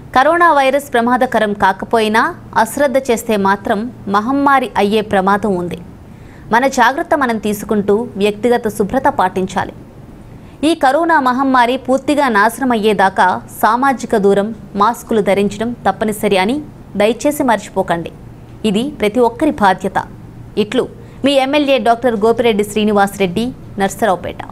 corona virus ప్రమాదకరం కాకపోయినా అశ్రద్ధ చేస్తే మాత్రం మహమ్మారి అయ్యే ప్రమాదం ఉంది మన జాగ్రత్త మనం తీసుకుంటూ వ్యక్తిగత శుభ్రత పాటించాలి ఈ కరోనా మహమ్మారి పూర్తిగా నాశనం అయ్యేదాకా సామాజిక దూరం మాస్కులు ధరించడం తప్పనిసరి అని దయచేసి మర్చిపోకండి ఇది ప్రతి ఒక్కరి బాధ్యత ఇట్లు మీ ఎమ్మెల్యే డాక్టర్ గోపిరెడ్డి శ్రీనివాసరెడ్డి నర్సరావుపేట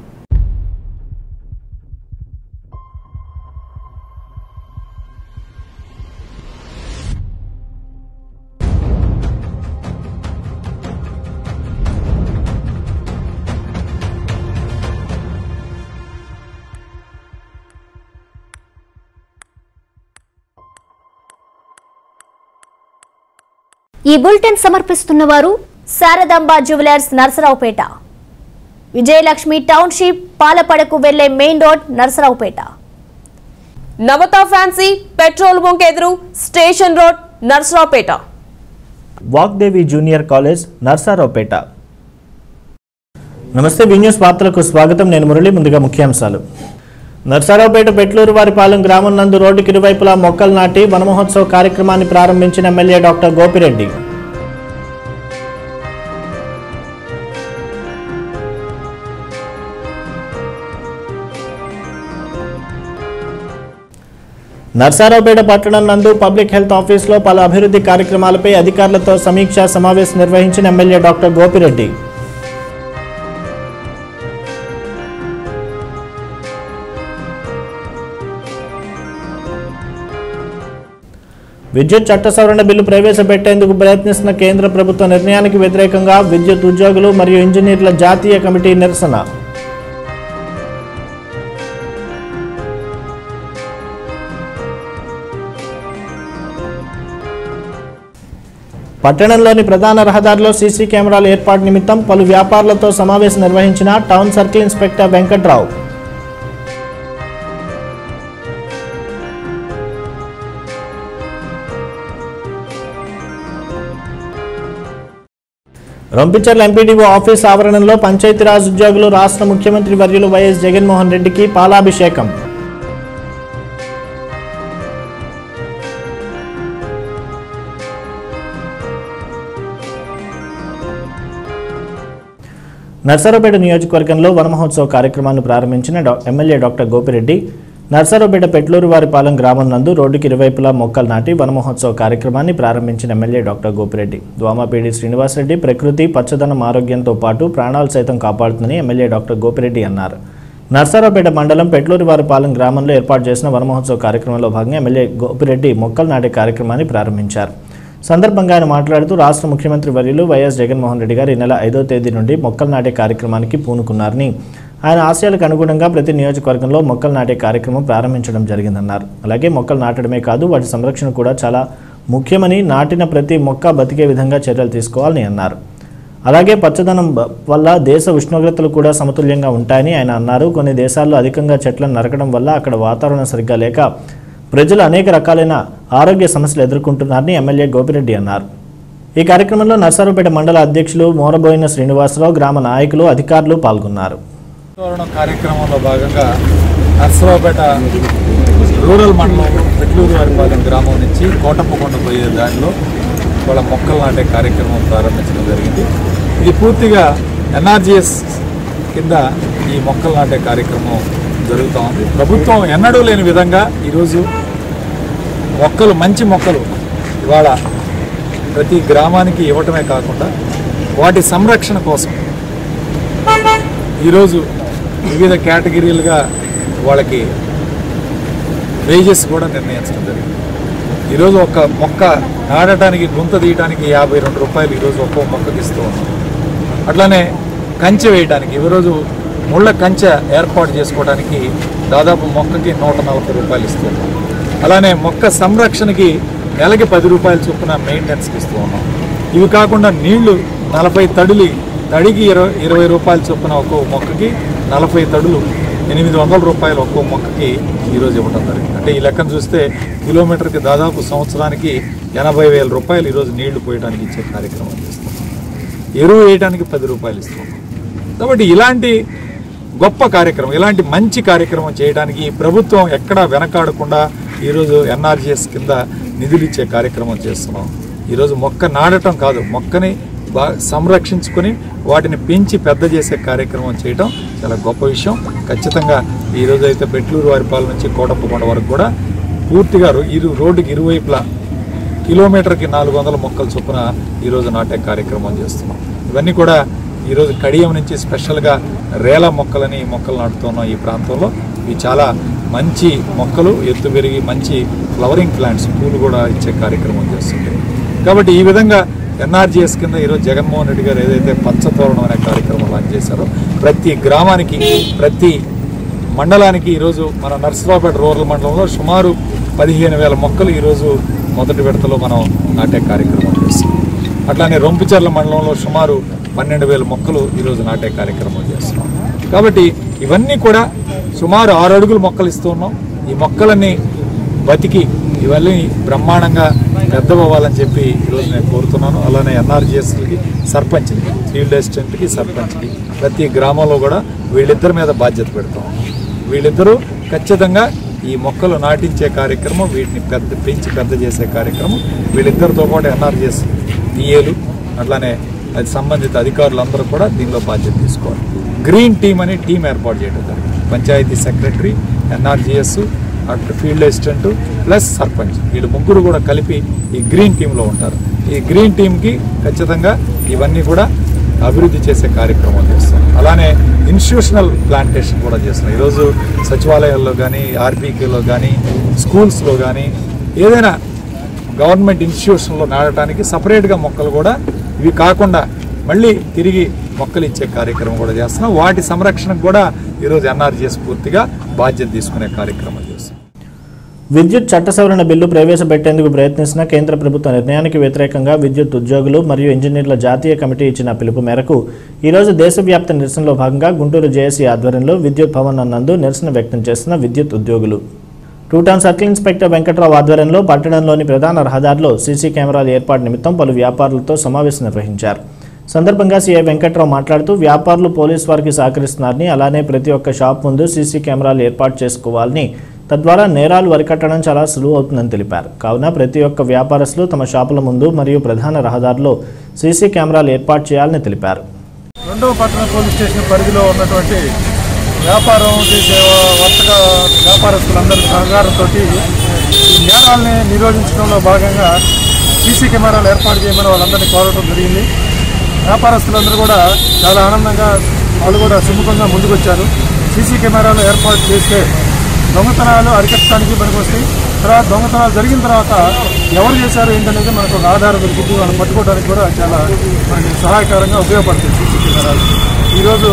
ఈ బులెటిన్ సమర్పిస్తున్న వారు శారదాంబ జ్యువెలర్స్ నర్సరావుపేట విజయలక్ష్మి టౌన్షిప్ పాలపడకు వెళ్లే main road Narasaraopet Navata fancy petrol bunk ఎదురు station road Narasaraopet Vagdevi junior college Narasaraopet నమస్తే బి న్యూస్ వార్తలకు స్వాగతం నేను మురళి ముందుగా ముఖ్యాంశాలు నర్సారావుపేట పెట్లూరు వారిపాలెం గ్రామం నందు రోడ్డుకి ఇరువైపులా మొక్కలు నాటి వనమహోత్సవ కార్యక్రమాన్ని ప్రారంభించిన ఎమ్మెల్యే డాక్టర్ గోపిరెడ్డి నర్సారావుపేట పట్టణం నందు పబ్లిక్ హెల్త్ ఆఫీసులో పలు అభివృద్ధి కార్యక్రమాలపై అధికారులతో సమీక్షా సమావేశం నిర్వహించిన ఎమ్మెల్యే డాక్టర్ గోపిరెడ్డి విద్యుత్ చట్ట సవరణ బిల్లు ప్రవేశపెట్టేందుకు ప్రయత్నిస్తున్న కేంద్ర ప్రభుత్వ నిర్ణయానికి వ్యతిరేకంగా విద్యుత్ ఉద్యోగులు మరియు ఇంజనీర్ల జాతీయ కమిటీ నిరసన పట్టణంలోని ప్రధాన రహదారిలో సీసీ కెమెరాల ఏర్పాటు నిమిత్తం పలు వ్యాపారులతో సమావేశం నిర్వహించిన town circle inspector Venkatrao Rompicherla MPDO office ఆవరణలో పంచాయతీరాజ్ ఉద్యోగులు రాష్ట్ర ముఖ్యమంత్రి వర్యులు వైఎస్ జగన్మోహన్ రెడ్డికి పాలాభిషేకం నర్సరావుపేట నియోజకవర్గంలో వనమహోత్సవ కార్యక్రమాన్ని ప్రారంభించిన డా- ఎమ్మెల్యే డాక్టర్ గోపిరెడ్డి నర్సరావుపేట పెట్లూరు వారిపాలెం గ్రామం నందు రోడ్డుకి ఇరువైపులా మొక్కలు నాటి వనమహోత్సవ కార్యక్రమాన్ని ప్రారంభించిన ఎమ్మెల్యే డాక్టర్ గోపిరెడ్డి ద్వామాపేడి శ్రీనివాసరెడ్డి ప్రకృతి పచ్చదనం ఆరోగ్యంతో పాటు ప్రాణాలు సైతం కాపాడుతుందని ఎమ్మెల్యే డాక్టర్ గోపిరెడ్డి అన్నారు నర్సరావుపేట మండలం పెట్లూరు వారిపాలెం గ్రామంలో ఏర్పాటు చేసిన వనమహోత్సవ కార్యక్రమంలో భాగంగా ఎమ్మెల్యే గోపిరెడ్డి మొక్కలు నాటే కార్యక్రమాన్ని ప్రారంభించారు సందర్భంగా ఆయన మాట్లాడుతూ రాష్ట్ర ముఖ్యమంత్రి వర్యులు వైఎస్ జగన్మోహన్ రెడ్డి గారు ఈ నెల ఐదో తేదీ నుండి మొక్కలు నాటే కార్యక్రమానికి పూనుకున్నారని ఆయన ఆశయాలకు అనుగుణంగా ప్రతి నియోజకవర్గంలో మొక్కలు నాటే కార్యక్రమం ప్రారంభించడం జరిగిందన్నారు అలాగే మొక్కలు నాటడమే కాదు వాటి సంరక్షణ కూడా చాలా ముఖ్యమని నాటిన ప్రతి మొక్క బతికే విధంగా చర్యలు తీసుకోవాలని అన్నారు అలాగే పచ్చదనం బ- వల్ల దేశ ఉష్ణోగ్రతలు కూడా సమతుల్యంగా ఉంటాయని ఆయన అన్నారు కొన్ని దేశాల్లో అధికంగా చెట్లను నరకడం వల్ల అక్కడ వాతావరణం సరిగ్గా లేక ప్రజలు అనేక రకాలైన ఆరోగ్య సమస్యలు ఎదుర్కొంటున్నారని ఎమ్మెల్యే గోపిరెడ్డి అన్నారు ఈ కార్యక్రమంలో నర్సారావుపేట మండల అధ్యక్షులు మోరబోయిన శ్రీనివాసరావు గ్రామ నాయకులు అధికారులు పాల్గొన్నారు వాతావరణ కార్యక్రమంలో భాగంగా నర్సరావుపేట రూరల్ మండలం పెట్లూరు వారిపాలెం గ్రామం నుంచి కోటప్పకొండ పోయే దారిలో వాళ్ళ మొక్కలు నాటే కార్యక్రమం ప్రారంభించడం జరిగింది ఇది పూర్తిగా ఎన్ఆర్జిఎస్ కింద ఈ మొక్కలు నాటే కార్యక్రమం జరుగుతూ ఉంది ప్రభుత్వం ఎన్నడూ లేని విధంగా ఈరోజు మొక్కలు మంచి మొక్కలు ఇవాళ ప్రతి గ్రామానికి ఇవ్వటమే కాకుండా వాటి సంరక్షణ కోసం ఈరోజు వివిధ కేటగిరీలుగా వాళ్ళకి వేజెస్ కూడా నిర్ణయించడం జరిగింది ఈరోజు ఒక మొక్క నాటడానికి గుంత తీయడానికి యాభై రెండు రూపాయలు ఈరోజు ఒక్కో మొక్కకి ఇస్తూ ఉన్నాం అట్లానే కంచె వేయడానికి ఈరోజు ముళ్ళ కంచె ఏర్పాటు చేసుకోవడానికి దాదాపు మొక్కకి నూట నలభై రూపాయలు ఇస్తూ ఉన్నాం అలానే మొక్క సంరక్షణకి నెలకి పది రూపాయల చొప్పున మెయింటెనెన్స్కి ఇస్తూ ఉన్నాం ఇవి కాకుండా నీళ్లు నలభై తడులు తడికి ఇరవై ఇరవై రూపాయల చొప్పున ఒక్కో మొక్కకి నలభై తడులు ఎనిమిది వందల రూపాయలు ఒక్కో మొక్కకి ఈరోజు ఇవ్వడం జరిగింది అంటే ఈ లెక్కను చూస్తే కిలోమీటర్కి దాదాపు సంవత్సరానికి ఎనభై వేల రూపాయలు ఈరోజు నీళ్లు పోయడానికి ఇచ్చే కార్యక్రమం చేస్తాం ఎరువు వేయడానికి పది రూపాయలు ఇస్తాం కాబట్టి ఇలాంటి గొప్ప కార్యక్రమం ఇలాంటి మంచి కార్యక్రమం చేయడానికి ఈ ప్రభుత్వం ఎక్కడా వెనకాడకుండా ఈరోజు ఎన్ఆర్జిఎస్ కింద నిధులు ఇచ్చే కార్యక్రమం చేస్తున్నాం ఈరోజు మొక్క నాటడం కాదు మొక్కని బాగా సంరక్షించుకొని వాటిని పెంచి పెద్ద చేసే కార్యక్రమం చేయడం చాలా గొప్ప విషయం ఖచ్చితంగా ఈరోజు అయితే బెట్లూరు వారిపాలెం నుంచి కోటప్పకొండ వరకు కూడా పూర్తిగా రో- ఇరు రోడ్డుకి ఇరువైపులా కిలోమీటర్కి నాలుగు వందల మొక్కల చొప్పున ఈరోజు నాటే కార్యక్రమం చేస్తున్నాం ఇవన్నీ కూడా ఈరోజు కడియం నుంచి స్పెషల్గా రేల మొక్కలని ఈ మొక్కలు నాటుతున్నాం ఈ ప్రాంతంలో ఇవి చాలా మంచి మొక్కలు ఎత్తు పెరిగి మంచి ఫ్లవరింగ్ ప్లాంట్స్ పూలు కూడా ఇచ్చే కార్యక్రమం చేస్తుంది కాబట్టి ఈ విధంగా ఎన్ఆర్జీఎస్ కింద ఈరోజు జగన్మోహన్ రెడ్డి గారు ఏదైతే పచ్చతోరణం అనే కార్యక్రమం లాంచ్ చేశారో ప్రతి గ్రామానికి ప్రతి మండలానికి ఈరోజు మన నర్సరావుపేట రూరల్ మండలంలో సుమారు పదిహేను వేల మొక్కలు ఈరోజు మొదటి విడతలో మనం నాటే కార్యక్రమం చేస్తున్నాం అట్లానే రొంపిచర్ల మండలంలో సుమారు పన్నెండు వేల మొక్కలు ఈరోజు నాటే కార్యక్రమం చేస్తున్నాం కాబట్టి ఇవన్నీ కూడా సుమారు ఆరు అడుగులు మొక్కలు ఇస్తూ ఉన్నాం ఈ మొక్కలన్నీ బతికి ఇవన్నీ బ్రహ్మాండంగా పెద్దవ్వాలని చెప్పి ఈరోజు నేను కోరుతున్నాను అలానే ఎన్ఆర్జిఎస్కి సర్పంచ్కి ఫీల్డ్ అసిస్టెంట్కి సర్పంచ్కి ప్రతి గ్రామంలో కూడా వీళ్ళిద్దరి మీద బాధ్యత పెడతాం వీళ్ళిద్దరూ ఖచ్చితంగా ఈ మొక్కలు నాటించే కార్యక్రమం వీటిని పెద్ద పెంచి పెద్ద చేసే కార్యక్రమం వీళ్ళిద్దరితో పాటు ఎన్ఆర్జిఎస్ డిఏలు అట్లానే అది సంబంధిత అధికారులందరూ కూడా దీనిలో బాధ్యత తీసుకోవాలి గ్రీన్ టీమ్ అనే టీం ఏర్పాటు చేయడం జరిగింది పంచాయతీ సెక్రటరీ ఎన్ఆర్జిఎస్ అటు ఫీల్డ్ అసిస్టెంట్ ప్లస్ సర్పంచ్ వీళ్ళు ముగ్గురు కూడా కలిపి ఈ గ్రీన్ టీంలో ఉంటారు ఈ గ్రీన్ టీంకి ఖచ్చితంగా ఇవన్నీ కూడా అభివృద్ధి చేసే కార్యక్రమం చేస్తాం అలానే ఇన్స్టిట్యూషనల్ ప్లాంటేషన్ కూడా చేస్తున్నాం ఈరోజు సచివాలయాల్లో కానీ ఆర్బీకేలో కానీ స్కూల్స్లో కానీ ఏదైనా గవర్నమెంట్ ఇన్స్టిట్యూషన్లో నాటడానికి సపరేట్గా మొక్కలు కూడా ఇవి కాకుండా మళ్ళీ తిరిగి మొక్కలు ఇచ్చే కార్యక్రమం కూడా చేస్తున్నాం వాటి సంరక్షణకు కూడా ఈరోజు ఎన్ఆర్జీఎస్ పూర్తిగా బాధ్యత తీసుకునే కార్యక్రమం చేస్తున్నాం విద్యుత్ చట్ట సవరణ బిల్లు ప్రవేశపెట్టేందుకు ప్రయత్నిస్తున్న కేంద్ర ప్రభుత్వ నిర్ణయానికి వ్యతిరేకంగా విద్యుత్ ఉద్యోగులు మరియు ఇంజనీర్ల జాతీయ కమిటీ ఇచ్చిన పిలుపు మేరకు ఈరోజు దేశవ్యాప్త నిరసనలో భాగంగా గుంటూరు జేఏసీ ఆధ్వర్యంలో విద్యుత్ భవన్ నందు నిరసన వ్యక్తం చేస్తున్న విద్యుత్ ఉద్యోగులు two town circle inspector Venkatrao ఆధ్వర్యంలో పట్టణంలోని ప్రధాన రహదారిలో సీసీ కెమెరాల ఏర్పాటు నిమిత్తం పలు వ్యాపారులతో సమావేశం నిర్వహించారు సందర్భంగా సీఐ వెంకట్రావు మాట్లాడుతూ వ్యాపారులు పోలీసు వారికి సహకరిస్తున్నారని అలానే ప్రతి ఒక్క షాప్ ముందు సీసీ కెమెరాలు ఏర్పాటు చేసుకోవాలని తద్వారా నేరాలు వరికట్టడం చాలా సులువు అవుతుందని తెలిపారు కావున ప్రతి ఒక్క వ్యాపారస్తులు తమ షాపుల ముందు మరియు ప్రధాన రహదారిలో సీసీ కెమెరాలు ఏర్పాటు చేయాలని తెలిపారు రెండవ పట్టణ పోలీస్ స్టేషన్ పరిధిలో ఉన్నటువంటి వ్యాపారం చేసే వర్తక వ్యాపారస్తులందరి సహకారంతో ఈ నేరాల్ని నిరోధించడంలో భాగంగా సీసీ కెమెరాలు ఏర్పాటు చేయమని వాళ్ళందరినీ కోరడం జరిగింది వ్యాపారస్తులందరూ కూడా చాలా ఆనందంగా వాళ్ళు కూడా సుముఖంగా ముందుకొచ్చారు సీసీ కెమెరాలు ఏర్పాటు చేస్తే దొంగతనాలు అరికట్టడానికి పనికొస్తాయి తర్వాత దొంగతనాలు జరిగిన తర్వాత ఎవరు చేశారు ఏంటనేది మనకు ఒక ఆధారం దొరికింది వాళ్ళని పట్టుకోవడానికి కూడా చాలా మనకి సహాయకరంగా ఉపయోగపడుతుంది సీసీ కెమెరాలు ఈరోజు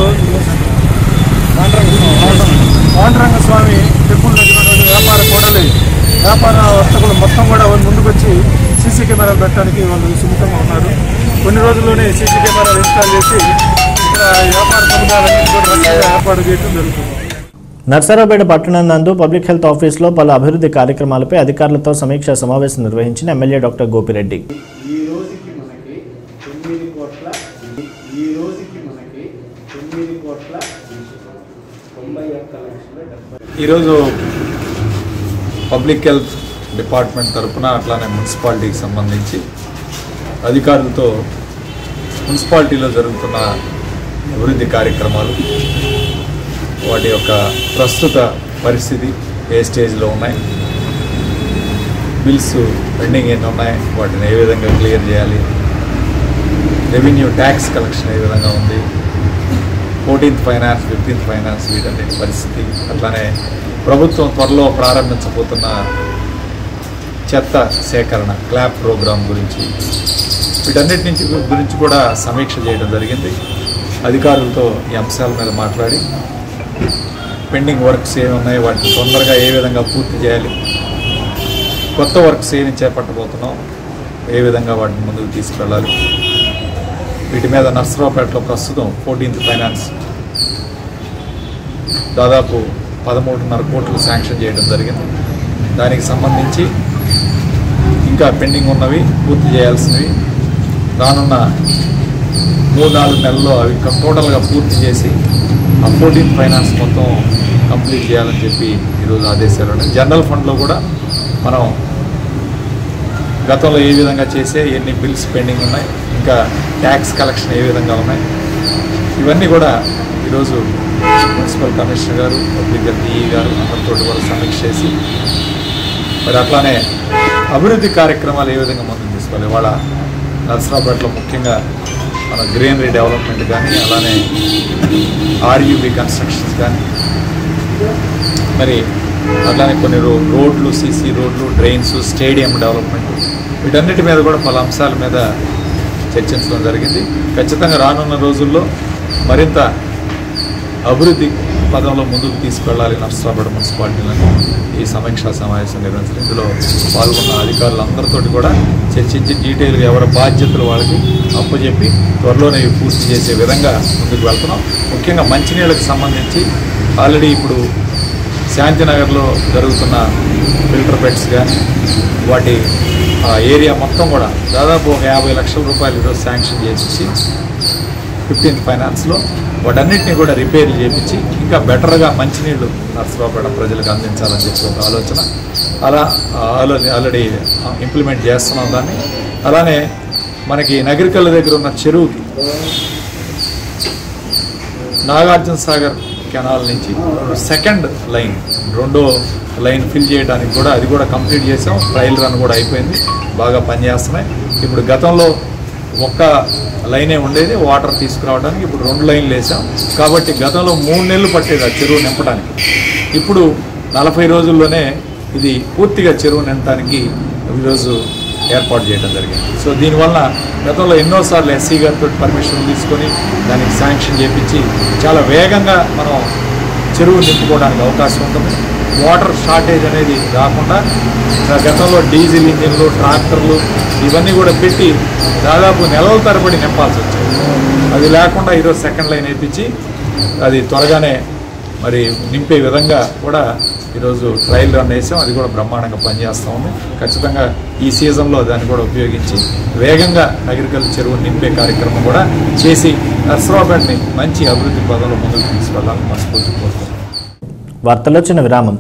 పాండురంగ స్వామి టెంపుల్ దగ్గర వ్యాపార కోడలి వ్యాపార వర్తకులు మొత్తం కూడా వాళ్ళు ముందుకొచ్చి సీసీ కెమెరాలు పెట్టడానికి వాళ్ళు సుముఖంగా ఉన్నారు కొన్ని రోజుల్లోనే సీసీ కెమెరాలు ఇన్స్టాల్ చేసి ఇక్కడ వ్యాపార సముదాయాలన్నింటినీ కూడా రక్షణగా ఏర్పాటు చేయడం జరుగుతుంది నర్సరావుపేట పట్టణం నందు పబ్లిక్ హెల్త్ ఆఫీస్లో పలు అభివృద్ధి కార్యక్రమాలపై అధికారులతో సమీక్షా సమావేశం నిర్వహించిన ఎమ్మెల్యే డాక్టర్ గోపిరెడ్డి ఈ రోజుకి మనకి తొమ్మిది కోట్ల ఈ రోజుకి మనకి తొమ్మిది కోట్ల తొంభై ఒక్క లక్షల డెబ్బై ఈరోజు పబ్లిక్ హెల్త్ డిపార్ట్మెంట్ తరపున అట్లానే మున్సిపాలిటీకి సంబంధించి అధికారులతో మున్సిపాలిటీలో జరుగుతున్న అభివృద్ధి కార్యక్రమాలు వాటి యొక్క ప్రస్తుత పరిస్థితి ఏ స్టేజ్లో ఉన్నాయి బిల్స్ పెండింగ్ ఎన్ని ఉన్నాయి వాటిని ఏ విధంగా క్లియర్ చేయాలి రెవెన్యూ ట్యాక్స్ కలెక్షన్ ఏ విధంగా ఉంది ఫోర్టీన్త్ ఫైనాన్స్ ఫిఫ్టీన్త్ ఫైనాన్స్ వీటన్నిటి పరిస్థితి అట్లానే ప్రభుత్వం త్వరలో ప్రారంభించబోతున్న చెత్త సేకరణ క్లాప్ ప్రోగ్రాం గురించి వీటన్నిటి నుంచి గురించి కూడా సమీక్ష చేయడం జరిగింది అధికారులతో ఈ అంశాల మీద మాట్లాడి పెండింగ్ వర్క్స్ ఏమి ఉన్నాయి వాటిని తొందరగా ఏ విధంగా పూర్తి చేయాలి కొత్త వర్క్స్ ఏమి చేపట్టబోతున్నాం ఏ విధంగా వాటిని ముందుకు తీసుకెళ్ళాలి వీటి మీద నర్సరావుపేటలో ప్రస్తుతం ఫోర్టీన్త్ ఫైనాన్స్ దాదాపు పదమూడున్నర కోట్లు శాంక్షన్ చేయడం జరిగింది దానికి సంబంధించి ఇంకా పెండింగ్ ఉన్నవి పూర్తి చేయాల్సినవి రానున్న మూడు నాలుగు నెలల్లో అవి కం- టోటల్గా పూర్తి చేసి ఆ ఫోర్టీన్త్ ఫైనాన్స్ మొత్తం కంప్లీట్ చేయాలని చెప్పి ఈరోజు ఆదేశాలు ఉన్నాయి జనరల్ ఫండ్లో కూడా మనం గతంలో ఏ విధంగా చేసే ఎన్ని బిల్స్ పెండింగ్ ఉన్నాయి ఇంకా ట్యాక్స్ కలెక్షన్ ఏ విధంగా ఉన్నాయి ఇవన్నీ కూడా ఈరోజు మున్సిపల్ కమిషనర్ గారు పబ్లిక్ ఈఈ గారు అందరితో కూడా సమీక్ష చేసి మరి అట్లానే అభివృద్ధి కార్యక్రమాలు ఏ విధంగా ముందుకు తీసుకోవాలి ఇవాళ నర్సరావుపేటలో ముఖ్యంగా మన గ్రీనరీ డెవలప్మెంట్ కానీ అలానే ఆర్యూబీ కన్స్ట్రక్షన్స్ కానీ మరి అట్లానే కొన్ని రో రోడ్లు సీసీ రోడ్లు డ్రైన్స్ స్టేడియం డెవలప్మెంట్ వీటన్నిటి మీద కూడా పలు అంశాల మీద చర్చించడం జరిగింది ఖచ్చితంగా రానున్న రోజుల్లో మరింత అభివృద్ధి పదంలో ముందుకు తీసుకెళ్ళాలి నర్సరాపేట మున్సిపాలిటీలను ఈ సమీక్షా సమావేశం నిర్వహించారు ఇందులో పాల్గొన్న అధికారులందరితోటి కూడా చర్చించి డీటెయిల్గా ఎవరి బాధ్యతలు వాళ్ళకి అప్పచెప్పి త్వరలోనే ఇవి పూర్తి చేసే విధంగా ముందుకు వెళ్తున్నాం ముఖ్యంగా మంచినీళ్ళకి సంబంధించి ఆల్రెడీ ఇప్పుడు శాంతినగర్లో జరుగుతున్న ఫిల్టర్ బెడ్స్ కానీ వాటి ఆ ఏరియా మొత్తం కూడా దాదాపు ఒక యాభై లక్షల రూపాయలు ఈరోజు శాంక్షన్ చేసి ఫిఫ్టీన్త్ ఫైనాన్స్లో వాటన్నిటిని కూడా రిపేర్లు చేపించి ఇంకా బెటర్గా మంచినీళ్ళు నర్సరావుపేట ప్రజలకు అందించాలని చెప్పి ఒక ఆలోచన అలా ఆ ఆలోచన ఆల్రెడీ ఇంప్లిమెంట్ చేస్తున్నాం దాన్ని అలానే మనకి నగరికల్ దగ్గర ఉన్న చెరువుకి నాగార్జున సాగర్ కెనాల్ నుంచి సెకండ్ లైన్ రెండో లైన్ ఫిల్ చేయడానికి కూడా అది కూడా కంప్లీట్ చేసాం ట్రయల్ రన్ కూడా అయిపోయింది బాగా పనిచేస్తున్నాయి ఇప్పుడు గతంలో ఒక్క లైనే ఉండేది వాటర్ తీసుకురావడానికి ఇప్పుడు రెండు లైన్లు వేసాం కాబట్టి గతంలో మూడు నెలలు పట్టేది ఆ చెరువు నింపడానికి ఇప్పుడు నలభై రోజుల్లోనే ఇది పూర్తిగా చెరువు నింపడానికి ఈరోజు ఏర్పాటు చేయడం జరిగింది సో దీనివల్ల గతంలో ఎన్నోసార్లు ఎస్సీ గారితో పర్మిషన్ తీసుకొని దానికి శాంక్షన్ చేపించి చాలా వేగంగా మనం చెరువు నింపుకోవడానికి అవకాశం ఉంటుంది వాటర్ షార్టేజ్ అనేది రాకుండా గతంలో డీజిల్ ఇంజిన్లు ట్రాక్టర్లు ఇవన్నీ కూడా పెట్టి దాదాపు నెలల తరబడి నింపాల్సి వచ్చింది అది లేకుండా ఈరోజు సెకండ్ లైన్ వేయించి అది త్వరగానే మరి నింపే విధంగా కూడా ఈరోజు ట్రయల్ రన్ వేసాం అది కూడా బ్రహ్మాండంగా పనిచేస్తూ ఉంది ఖచ్చితంగా ఈ సీజన్లో దాన్ని కూడా ఉపయోగించి వేగంగా అగ్రికల్చర్ చెరువు నింపే కార్యక్రమం కూడా చేసి నర్సరావుపేటని మంచి అభివృద్ధి పదంలో ముందుకు తీసుకెళ్లాలని మనస్ఫూర్తి కోరుతున్నాం వార్తల్లో చిన్న విరామం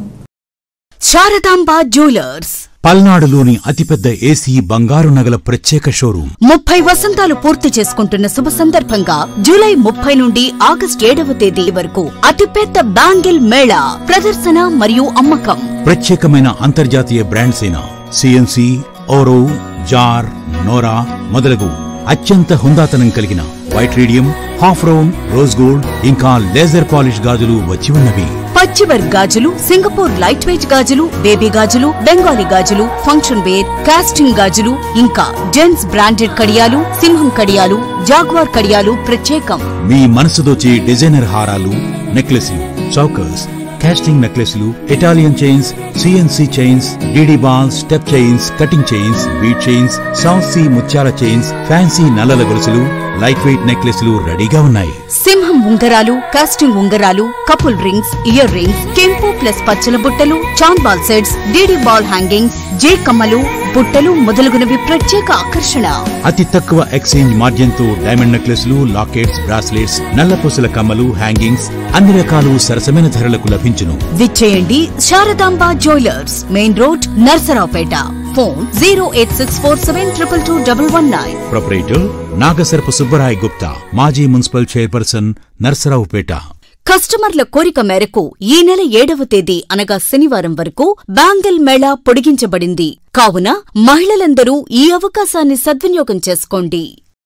శారదాంబ జ్యువెలర్స్ పల్నాడులోని అతిపెద్ద ఏసీ బంగారు నగల ప్రత్యేక షోరూం ముప్పై వసంతాలు పూర్తి చేసుకుంటున్న శుభ సందర్భంగా జూలై ముప్పై నుండి ఆగస్టు ఏడవ తేదీ వరకు అతిపెద్ద బ్యాంగిల్ మేళా ప్రదర్శన మరియు అమ్మకం ప్రత్యేకమైన అంతర్జాతీయ బ్రాండ్స్ అయిన సిఎన్సి ఓరో జార్ నోరా మొదలగు అత్యంత హుందాతనం కలిగిన white rhodium half round rose gold ఇంకా లేజర్ పాలిష్ గాజులు వచ్చి ఉన్నవి పచ్చివర్ గాజులు సింగపూర్ లైట్ వెయిట్ గాజులు బేబీ గాజులు బెంగాలీ గాజులు ఫంక్షన్ వేర్ కాస్టింగ్ గాజులు ఇంకా జెంట్స్ బ్రాండెడ్ కడియాలు సింహం కడియాలు జాగ్వార్ కడియాలు ప్రత్యేకం మీ మనసు దోచే డిజైనర్ హారాలు నెక్లెస్లు చౌకర్స్ కాస్టింగ్ నెక్లెస్లు Italian chains CNC chains DD balls step chains cutting chains beat chains south sea ముత్యాల చైన్స్ ఫ్యాన్సీ నల్లల గొలుసులు లైట్ వెయిట్ నెక్లెస్లు రెడీగా ఉన్నాయి సింహం ఉంగరాలు కాస్టింగ్ ఉంగరాలు కపుల్ రింగ్స్ ఇయర్ రింగ్స్ కెంపు ప్లస్ పచ్చల బుట్టలు చాన్ బాల్ సెట్స్ డీడీ బాల్ హ్యాంగింగ్స్ జే కమ్మలు బుట్టలు మొదలగునవి ప్రత్యేక ఆకర్షణ అతి తక్కువ ఎక్స్చేంజ్ మార్జిన్తో డైమండ్ నెక్లెస్లు లాకెట్స్ బ్రాస్లెట్స్ నల్లపూసల కమ్మలు హ్యాంగింగ్స్ అన్ని రకాలు సరసమైన ధరలకు లభించును విచ్చేయండి Sharadamba jewellers main road Narasaraopet phone zero eight six four seven triple two double one nine proprietor Nagasarapu Subbarai Gupta మాజీ మున్సిపల్ చైర్పర్సన్ నర్సరావుపేట కస్టమర్ల కోరిక మేరకు ఈ నెల ఏడవ తేదీ అనగా శనివారం వరకు బ్యాంగిల్ మేళా పొడిగించబడింది కావున మహిళలందరూ ఈ అవకాశాన్ని సద్వినియోగం చేసుకోండి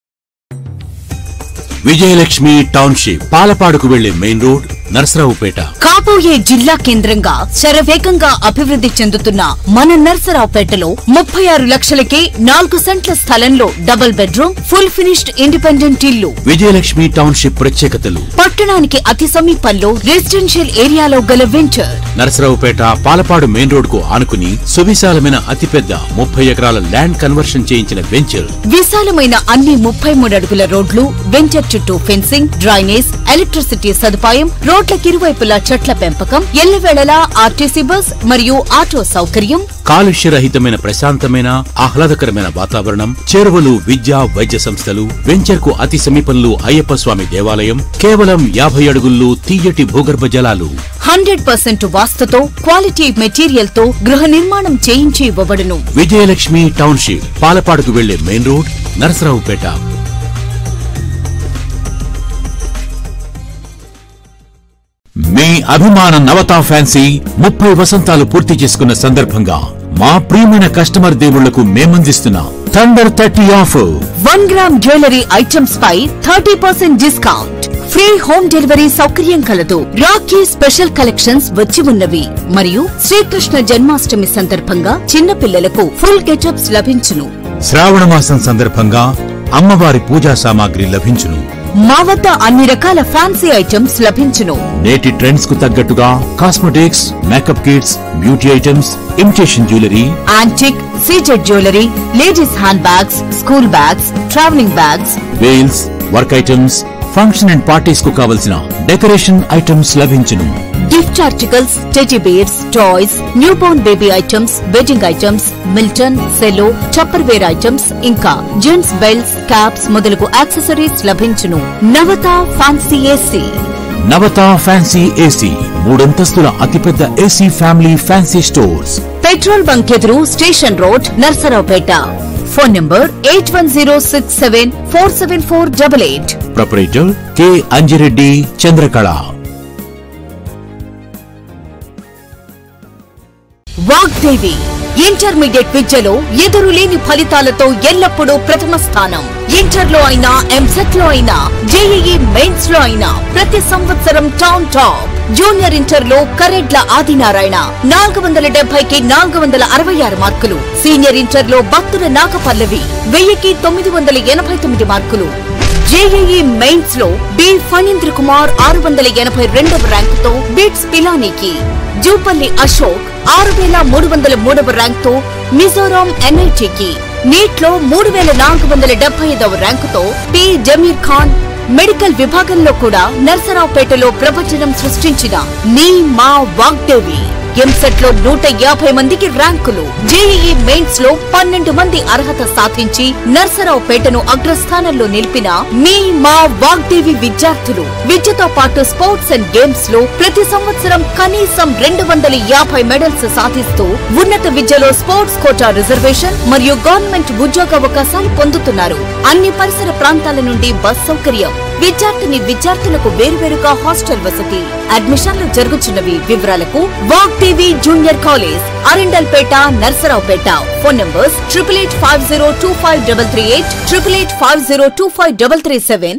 విజయలక్ష్మి టౌన్షిప్ పాలపాడుకు వెళ్లే మెయిన్ రోడ్ నర్సరావుపేట కాబోయే జిల్లా కేంద్రంగా శరవేగంగా అభివృద్ధి చెందుతున్న మన నర్సరావుపేటలో ముప్పై ఆరు లక్షలకే నాలుగు సెంట్ల స్థలంలో double bedroom full finished independent ఇల్లు విజయలక్ష్మి టౌన్షిప్ ప్రత్యేకతలు పట్టణానికి అతి సమీపంలో రెసిడెన్షియల్ ఏరియాలో గల venture Narasaraopet Palapadu main road కు ఆనుకుని సువిశాలమైన అతిపెద్ద ముప్పై ఎకరాల ల్యాండ్ కన్వర్షన్ చేయించిన వెంచర్ విశాలమైన అన్ని ముప్పై మూడు అడుగుల రోడ్లు వెంచర్ చుట్టూ ఫెన్సింగ్ డ్రైనేజ్ ఎలక్ట్రిసిటీ సదుపాయం రోడ్లకు ఇరువైపులా చెట్ల పెంపకం ఎల్లవేళలా ఆర్టీసీ బస్ మరియు ఆటో సౌకర్యం కాలుష్యరహితమైన ప్రశాంతమైన ఆహ్లాదకరమైన వాతావరణం చేరువలు విద్యా వైద్య సంస్థలు వెంచర్ కు అతి సమీపంలో అయ్యప్ప స్వామి దేవాలయం కేవలం యాభై అడుగుల్లో తీయటి భూగర్భ జలాలు హండ్రెడ్ పర్సెంట్ వాస్తుతో క్వాలిటీ మెటీరియల్ తో గృహ నిర్మాణం చేయించి ఇవ్వబడును విజయలక్ష్మి టౌన్షిప్ పాలపాడుకు వెళ్లే మెయిన్ రోడ్ నరసరావుపేట మీ అభిమాన నవతా ఫ్యాన్సీ ముప్పై వసంతాలు పూర్తి చేసుకున్న సందర్భంగా మా ప్రియమైన కస్టమర్ దేవుళ్లకు మేమందిస్తున్న thunder thirty offer one gram jewellery items పై thirty percent discount free home delivery సౌకర్యం కలదు రాఖీ స్పెషల్ కలెక్షన్స్ వచ్చి ఉన్నవి మరియు శ్రీకృష్ణ జన్మాష్టమి సందర్భంగా చిన్న పిల్లలకు ఫుల్ గెటప్స్ లభించును శ్రావణ మాసం సందర్భంగా అమ్మవారి పూజా సామాగ్రి లభించును మా వద్ద అన్ని రకాల ఫ్యాన్సీ ఐటమ్స్ లభించును నేటి ట్రెండ్స్ కు తగ్గట్టుగా cosmetics makeup kits beauty items imitation jewellery antique CZ jewellery ladies hand bags school bags travelling bags వేల్స్ work items function and parties కు కావలసిన డెకరేషన్ ఐటమ్స్ లభించును gift articles teddy bears toys new born baby items wedding items Milton Cello Tupperware items ఇంకా gents belts caps మొదలగు accessories లభించును Navata fancy AC Navata fancy AC మూడంతస్తుల అతిపెద్ద AC family fancy stores petrol bunk ఎదురు station road Narasaraopet phone number eight one zero six seven four seven four double eight proprietor K Anji Reddy Chandrakala Vagdevi intermediate విద్యలో ఎదురులేని ఫలితాలతో ఎల్లప్పుడూ ప్రథమ స్థానం ఇంటర్ లో అయినా ఎంసెట్ లో అయినా జేఈఈ మెయిన్స్ లో అయినా ప్రతి సంవత్సరం టౌన్ టాప్ జూనియర్ ఇంటర్ లో కరెడ్ల ఆదినారాయణ నాలుగు వందల డెబ్బైకి నాలుగు వందల అరవై ఆరు మార్కులు సీనియర్ ఇంటర్ లో భక్తుల నాగపల్లవి వెయ్యికి తొమ్మిది వందల ఎనభై తొమ్మిది మార్కులు జేఈఈ మెయిన్స్ లో బి ఫణీంద్ర కుమార్ ఆరు వందల ఎనభై రెండవ ర్యాంకుతో బిట్స్ పిలానీకి జూపల్లి అశోక్ ఆరు వేల మూడు వందల మూడవ ర్యాంకుతో మిజోరాం ఎన్ఐటికి నీట్ లో మూడు వేల నాలుగు వందల డెబ్బై ఐదవ ర్యాంకుతో పి జమీర్ ఖాన్ మెడికల్ విభాగంలో కూడా నర్సరావుపేటలో ప్రవచనం సృష్టించిన నీ మా వాగ్దేవి ఎంసెట్ లో నూట యాభై మందికి ర్యాంకులు జేఈఈ మెయిన్స్ లో పన్నెండు మంది అర్హత సాధించి నర్సరావుపేటను అగ్రస్థానంలో నిలిపిన మీ మా వాగ్దేవి విద్యార్థులు విద్యతో పాటు స్పోర్ట్స్ అండ్ గేమ్స్ లో ప్రతి సంవత్సరం కనీసం రెండు వందల యాభై మెడల్స్ సాధిస్తూ ఉన్నత విద్యలో స్పోర్ట్స్ కోటా రిజర్వేషన్ మరియు గవర్నమెంట్ ఉద్యోగ అవకాశాలు పొందుతున్నారు అన్ని పరిసర ప్రాంతాల నుండి బస్ సౌకర్యం విద్యార్థిని విద్యార్థులకు వేరువేరుగా హాస్టల్ వసతి అడ్మిషన్లు జరుగుతున్నవి వివరాలకు వాగ్ టీవీ junior college Arundelpet Narasaraopet phone numbers triple eight five zero two five double three eight triple eight five zero two five double three seven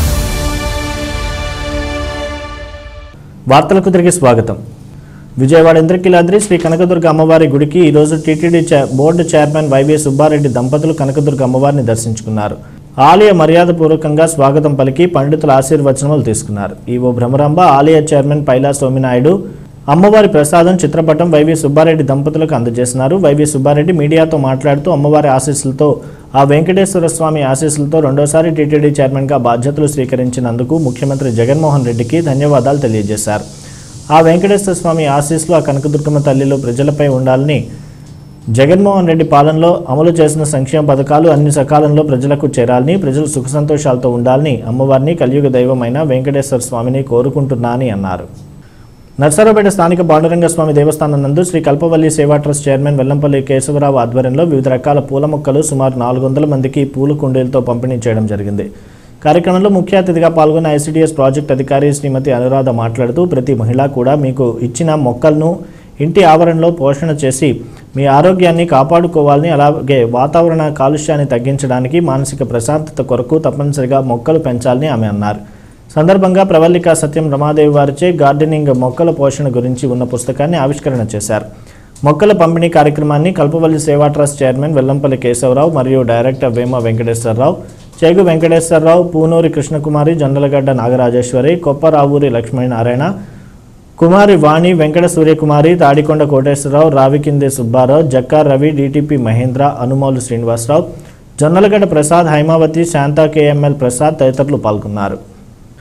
వార్తలకు తిరిగి స్వాగతం విజయవాడ ఇంద్రకీలాద్రి శ్రీ కనకదుర్గ అమ్మవారి గుడికి ఈరోజు టీటీడీ చై- బోర్డు చైర్మన్ వైవి సుబ్బారెడ్డి దంపతులు కనకదుర్గ అమ్మవారిని దర్శించుకున్నారు ఆలయ మర్యాదపూర్వకంగా స్వాగతం పలికి పండితుల ఆశీర్వచనములు తీసుకున్నారు ఈవో భ్రమరాంబ ఆలయ చైర్మన్ పైలా సోమినాయుడు అమ్మవారి ప్రసాదం చిత్రపటం వైవి సుబ్బారెడ్డి దంపతులకు అందజేసినారు వైవి సుబ్బారెడ్డి మీడియాతో మాట్లాడుతూ అమ్మవారి ఆశీస్సులతో ఆ వెంకటేశ్వర స్వామి ఆశీస్సులతో రెండోసారి టీటీడీ చైర్మన్గా బాధ్యతలు స్వీకరించినందుకు ముఖ్యమంత్రి జగన్మోహన్ రెడ్డికి ధన్యవాదాలు తెలియజేశారు ఆ వెంకటేశ్వర స్వామి ఆశీస్సులు ఆ కనకదుర్గమ్మ తల్లిలో ప్రజలపై ఉండాలని జగన్మోహన్ రెడ్డి పాలనలో అమలు చేసిన సంక్షేమ పథకాలు అన్ని సకాలంలో ప్రజలకు చేరాలని ప్రజలు సుఖ సంతోషాలతో ఉండాలని అమ్మవారిని కలియుగ దైవమైన వెంకటేశ్వర స్వామిని కోరుకుంటున్నా అని అన్నారు నర్సరావుపేట స్థానిక పాండురంగ స్వామి దేవస్థానం నందు శ్రీ కల్పవల్లి సేవా ట్రస్ట్ చైర్మన్ వెల్లంపల్లి కేశవరావు ఆధ్వర్యంలో వివిధ రకాల పూల మొక్కలు సుమారు నాలుగు వందల మందికి పూల కుండీలతో పంపిణీ చేయడం జరిగింది కార్యక్రమంలో ముఖ్య అతిథిగా పాల్గొన్న ఐసిడిఎస్ ప్రాజెక్ట్ అధికారి శ్రీమతి అనురాధ మాట్లాడుతూ ప్రతి మహిళ కూడా మీకు ఇచ్చిన మొక్కలను ఇంటి ఆవరణలో పోషణ చేసి మీ ఆరోగ్యాన్ని కాపాడుకోవాలని అలాగే వాతావరణ కాలుష్యాన్ని తగ్గించడానికి మానసిక ప్రశాంతత కొరకు తప్పనిసరిగా మొక్కలు పెంచాలని ఆమె అన్నారు సందర్భంగా ప్రవల్లిక సత్యం రమాదేవి వారిచే గార్డెనింగ్ మొక్కల పోషణ గురించి ఉన్న పుస్తకాన్ని ఆవిష్కరణ చేశారు మొక్కల పంపిణీ కార్యక్రమాన్ని కల్పవల్లి సేవా ట్రస్ట్ చైర్మన్ వెల్లంపల్లి కేశవరావు మరియు director Vema Venkateswara Rao Chegu Venkateswara Rao Punuri Krishnakumari Jonnalagadda Nagarajeswari Kopparavuri Lakshminarayana Kumari Vani Venkata Suryakumari Tadikonda Koteswara Rao Ravikinde Subba Rao Jakka Ravi DTP Mahendra Anumolu Srinivasa Rao Jonnalagadda Prasad Haimavathi Shanta KML Prasad తదితరులు పాల్గొన్నారు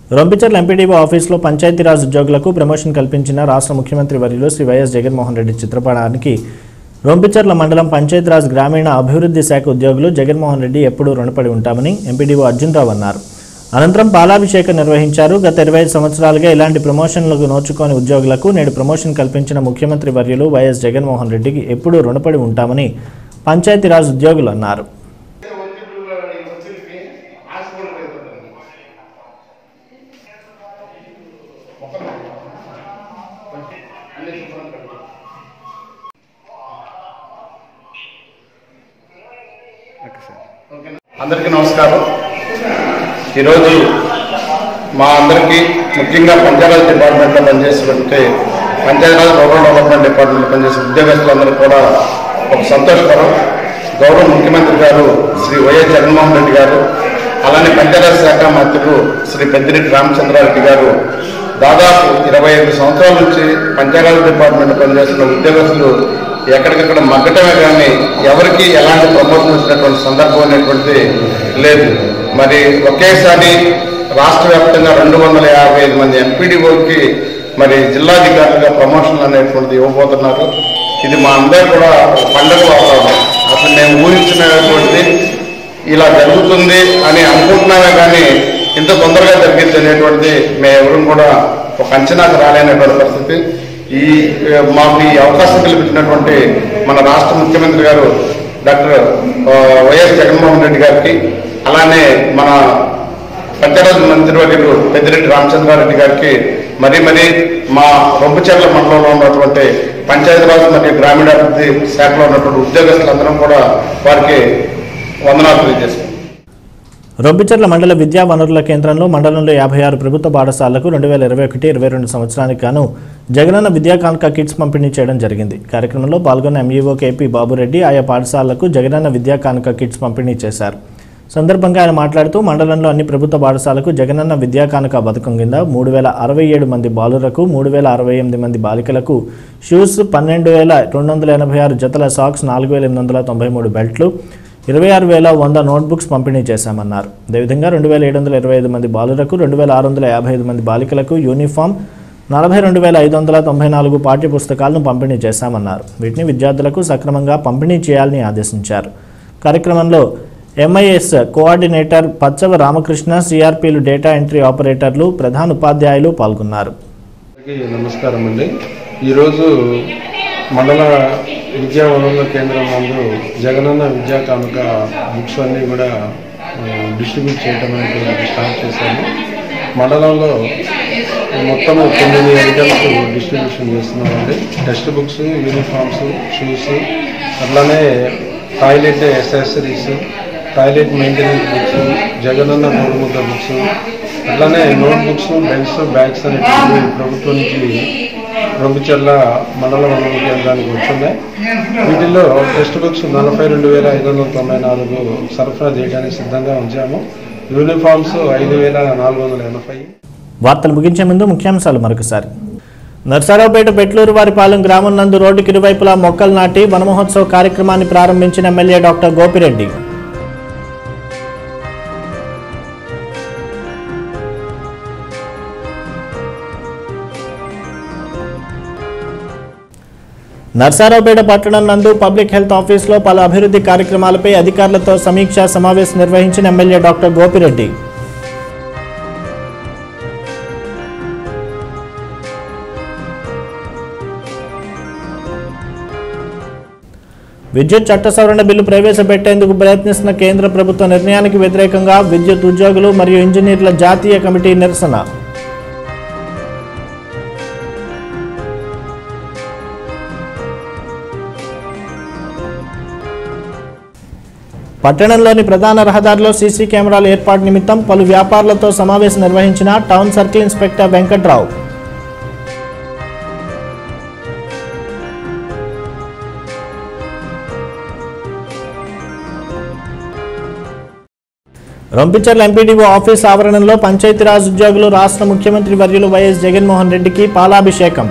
రొంపిచర్ల ఎంపీడీఓ ఆఫీసులో పంచాయతీరాజ్ ఉద్యోగులకు ప్రమోషన్ కల్పించిన రాష్ట్ర ముఖ్యమంత్రి వర్యులు శ్రీ వైఎస్ జగన్మోహన్ రెడ్డి చిత్రపటానికి రొంపిచర్ల మండలం పంచాయతీరాజ్ గ్రామీణ అభివృద్ధి శాఖ ఉద్యోగులు జగన్మోహన్ రెడ్డి ఎప్పుడూ రుణపడి ఉంటామని ఎంపీడీఓ అర్జున్రావు అన్నారు అనంతరం పాలాభిషేకం నిర్వహించారు గత ఇరవై ఐదు సంవత్సరాలుగా ఇలాంటి ప్రమోషన్లకు నోచుకోని ఉద్యోగులకు నేడు ప్రమోషన్ కల్పించిన ముఖ్యమంత్రి వర్యులు వైఎస్ జగన్మోహన్ రెడ్డికి ఎప్పుడూ రుణపడి ఉంటామని పంచాయతీరాజ్ ఉద్యోగులు అన్నారు అందరికీ నమస్కారం ఈరోజు మా అందరికీ ముఖ్యంగా పంచాయతీ డిపార్ట్మెంట్లో పనిచేసినటువంటి పంచాయతీరాజ్ రూరల్ డెవలప్మెంట్ డిపార్ట్మెంట్లో పనిచేసే ఉద్యోగస్తులందరూ కూడా ఒక సంతోషకరం గౌరవ ముఖ్యమంత్రి గారు శ్రీ వైఎస్ జగన్మోహన్ రెడ్డి గారు అలానే పంచాయతీ శాఖ మంత్రులు శ్రీ పెద్దిరెడ్డి రామచంద్రారెడ్డి గారు దాదాపు ఇరవై ఐదు సంవత్సరాల నుంచి పంచాయతీ డిపార్ట్మెంట్ పనిచేస్తున్న ఉద్యోగస్తులు ఎక్కడికక్కడ మగ్గటమే కానీ ఎవరికి ఎలాంటి ప్రమోషన్ వచ్చినటువంటి సందర్భం అనేటువంటిది లేదు మరి ఒకేసారి రాష్ట్ర వ్యాప్తంగా రెండు వందల యాభై ఐదు మంది ఎంపీడీఓకి మరి జిల్లాధికారులుగా ప్రమోషన్లు అనేటువంటిది ఇవ్వబోతున్నారు ఇది మా అందరూ కూడా ఒక పండగ వాతావరణం అసలు మేము ఊహించినటువంటిది ఇలా జరుగుతుంది అని అనుకుంటున్నామే కానీ ఇంత తొందరగా జరిగింది అనేటువంటిది మేము ఎవరు కూడా ఒక అంచనాకు రాలేనటువంటి పరిస్థితి ఈ ఏ, మాకు ఈ అవకాశం కల్పించినటువంటి మన రాష్ట్ర ముఖ్యమంత్రి గారు డాక్టర్ ఆ, వైఎస్ జగన్మోహన్ రెడ్డి గారికి అలానే మన పంచాయతీ మంత్రివర్యులు పెద్దిరెడ్డి రామచంద్రారెడ్డి గారికి మరీ మరీ మా రొంపుచెర్ల మండలంలో ఉన్నటువంటి పంచాయతీరాజ్ మరియు గ్రామీణాభివృద్ధి శాఖలో ఉన్నటువంటి ఉద్యోగస్తులందరం కూడా వారికి వందనాలు తెలియజేస్తున్నాం రొబ్బిచర్ల మండల విద్యా వనరుల కేంద్రంలో మండలంలో యాభై ఆరు ప్రభుత్వ పాఠశాలకు రెండు వేల ఇరవై ఒకటి ఇరవై రెండు సంవత్సరానికి గాను జగనన్న విద్యా కానుక కిట్స్ పంపిణీ చేయడం జరిగింది కార్యక్రమంలో పాల్గొన్న ఎంఈఓ కేపీ బాబురెడ్డి ఆయా పాఠశాలలకు జగనన్న విద్యా కానుక కిట్స్ పంపిణీ చేశారు సందర్భంగా ఆయన మాట్లాడుతూ మండలంలో అన్ని ప్రభుత్వ పాఠశాలకు జగనన్న విద్యా కానుక పథకం కింద మూడు వేల అరవై ఏడు మంది బాలురకు మూడు వేల అరవై ఎనిమిది మంది బాలికలకు షూస్ పన్నెండు వేల రెండు వందల ఎనభై ఆరు జతల సాక్స్ నాలుగు వేల ఎనిమిది వందల తొంభై మూడు బెల్ట్లు ఇరవై ఆరు వేల వంద నోట్బుక్స్ పంపిణీ చేశామన్నారు అదేవిధంగా రెండు వేల ఏడు వందల ఇరవై ఐదు మంది బాలురకు రెండు వేల ఆరు వందల యాభై ఐదు మంది బాలికలకు యూనిఫామ్ నలభై రెండు వేల ఐదు వందల తొంభై నాలుగు పాఠ్య పుస్తకాలను పంపిణీ చేశామన్నారు వీటిని విద్యార్థులకు సక్రమంగా పంపిణీ చేయాలని ఆదేశించారు కార్యక్రమంలో ఎంఐఎస్ కోఆర్డినేటర్ పచ్చవ రామకృష్ణ సిఆర్పీలు డేటా ఎంట్రీ ఆపరేటర్లు ప్రధాన ఉపాధ్యాయులు పాల్గొన్నారు అందరికీ నమస్కారం అండి ఈరోజు మండల విద్యా వనరుల కేంద్రం నందు జగనన్న విద్యా కానుక బుక్స్ అన్నీ కూడా డిస్ట్రిబ్యూట్ చేయడం అనేది స్టార్ట్ చేశాము మండలంలో మొత్తం తొమ్మిది ఐటమ్స్ డిస్ట్రిబ్యూషన్ చేస్తున్నామండి టెక్స్ట్ బుక్స్ యూనిఫామ్స్ షూస్ అట్లానే toilet accessories toilet maintenance books Jagananna నోటుముద్ర బుక్స్ అట్లానే నోట్ బుక్స్ బెల్ట్స్ బ్యాగ్స్ అనేవి ప్రభుత్వం నుంచి రొంపిచర్ల మండల వనరుల కేంద్రానికి వచ్చున్నాయి వీటిల్లో టెక్స్ట్ బుక్స్ నలభై రెండు వేల ఐదు వందల తొంభై నాలుగు సరఫరా చేయడానికి సిద్ధంగా ఉంచాము యూనిఫామ్స్ ఐదు వేల నాలుగు వందల ఎనభై వార్తలు ముగించే ముందు ముఖ్యాంశాలు మరొకసారి నర్సరావుపేట పెట్లూరు వారిపాలెం గ్రామం నందు రోడ్డుకి ఇరువైపులా మొక్కలు నాటి వనమహోత్సవ కార్యక్రమాన్ని ప్రారంభించిన ఎమ్మెల్యే డాక్టర్ గోపిరెడ్డి నర్సారావుపేట పట్టణం నందు పబ్లిక్ హెల్త్ ఆఫీసులో పలు అభివృద్ధి కార్యక్రమాలపై అధికారులతో సమీక్షా సమావేశం నిర్వహించిన ఎమ్మెల్యే డాక్టర్ గోపిరెడ్డి విద్యుత్ చట్ట సవరణ బిల్లు ప్రవేశపెట్టేందుకు ప్రయత్నిస్తున్న కేంద్ర ప్రభుత్వ నిర్ణయానికి వ్యతిరేకంగా విద్యుత్ ఉద్యోగులు మరియు ఇంజనీర్ల జాతీయ కమిటీ నిరసన పట్టణంలోని ప్రధాన రహదారిలో సీసీ కెమెరాల ఏర్పాటు నిమిత్తం పలు వ్యాపారులతో సమావేశం నిర్వహించిన town circle inspector Venkatrao Rompicherla MPDO office ఆవరణలో పంచాయతీరాజ్ ఉద్యోగులు రాష్ట్ర ముఖ్యమంత్రి వర్యులు వైఎస్ జగన్మోహన్ రెడ్డికి పాలాభిషేకం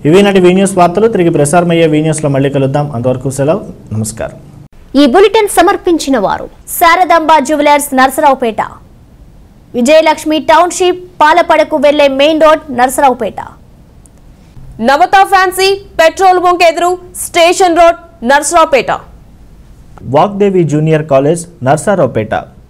ఇవి నాటి వీ న్యూస్ వార్తలు తిరిగి ప్రసారమయ్యే వీ న్యూస్లో మళ్ళీ కలుద్దాం అంతవరకు సెలవు నమస్కారం ఈ బులెటిన్ సమర్పించిన వారు శారదాంబ జ్యువెలర్స్ నరసరావుపేట విజయలక్ష్మి టౌన్షిప్ పాలపడకు వెళ్లే main road Narasaraopet Navata fancy petrol bunk ఎదురు station road Narasaraopet Vagdevi junior college Narasaraopet